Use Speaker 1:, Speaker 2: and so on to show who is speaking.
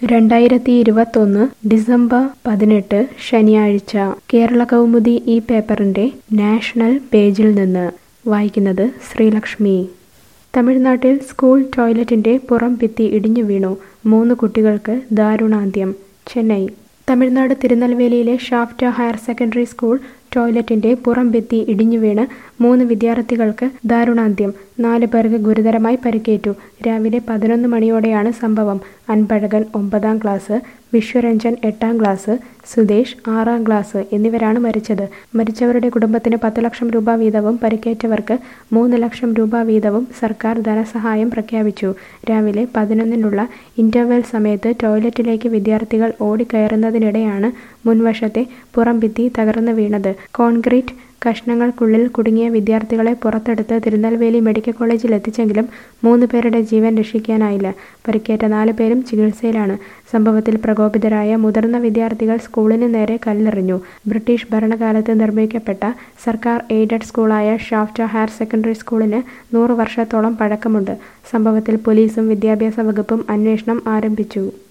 Speaker 1: രണ്ടായിരത്തി ഇരുപത്തൊന്ന് ഡിസംബർ പതിനെട്ട് ശനിയാഴ്ച കേരള കൗമുദി ഈ പേപ്പറിന്റെ നാഷണൽ പേജിൽ നിന്ന് വായിക്കുന്നത് ശ്രീലക്ഷ്മി തമിഴ്നാട്ടിൽ സ്കൂൾ ടോയ്ലറ്റിന്റെ പുറം ഭിത്തി ഇടിഞ്ഞു വീണു മൂന്ന് കുട്ടികൾക്ക് ദാരുണാന്ത്യം ചെന്നൈ തമിഴ്നാട് തിരുനെൽവേലിയിലെ ഷാഫ്റ്റ ഹയർ സെക്കൻഡറി സ്കൂൾ ടോയ്ലറ്റിന്റെ പുറം ഭിത്തി ഇടിഞ്ഞു വീണ് മൂന്ന് വിദ്യാർത്ഥികൾക്ക് ദാരുണാന്ത്യം നാല് പേർക്ക് ഗുരുതരമായി പരിക്കേറ്റു രാവിലെ പതിനൊന്ന് മണിയോടെയാണ് സംഭവം അൻപഴകൻ ഒമ്പതാം ക്ലാസ് വിശ്വരഞ്ജൻ എട്ടാം ക്ലാസ് സുദേശ് ആറാം ക്ലാസ് എന്നിവരാണ് മരിച്ചത് മരിച്ചവരുടെ കുടുംബത്തിന് പത്ത് ലക്ഷം രൂപ വീതവും പരിക്കേറ്റവർക്ക് മൂന്ന് ലക്ഷം രൂപ വീതവും സർക്കാർ ധനസഹായം പ്രഖ്യാപിച്ചു രാവിലെ പതിനൊന്നിനുള്ള ഇന്റർവെൽ സമയത്ത് ടോയ്ലറ്റിലേക്ക് വിദ്യാർത്ഥികൾ ഓടിക്കയറുന്നതിനിടെയാണ് മുൻവശത്തെ പുറം ഭിത്തി തകർന്നു വീണത് കോൺക്രീറ്റ് കഷ്ണങ്ങൾക്കുള്ളിൽ കുടുങ്ങിയ വിദ്യാർത്ഥികളെ പുറത്തെടുത്ത് തിരുനെൽവേലി മെഡിക്കൽ കോളേജിൽ എത്തിച്ചെങ്കിലും മൂന്ന് പേരുടെ ജീവൻ രക്ഷിക്കാനായില്ല പരിക്കേറ്റ നാല് പേരും ചികിത്സയിലാണ് സംഭവത്തിൽ പ്രകോപിതരായ മുതിർന്ന വിദ്യാർത്ഥികൾ സ്കൂളിന് നേരെ കല്ലെറിഞ്ഞു ബ്രിട്ടീഷ് ഭരണകാലത്ത് നിർമ്മിക്കപ്പെട്ട സർക്കാർ എയ്ഡഡ് സ്കൂളായ ഷാഫ്റ്റ ഹയർ സെക്കൻഡറി സ്കൂളിന് നൂറ് വർഷത്തോളം പഴക്കമുണ്ട് സംഭവത്തിൽ പോലീസും വിദ്യാഭ്യാസ വകുപ്പും അന്വേഷണം ആരംഭിച്ചു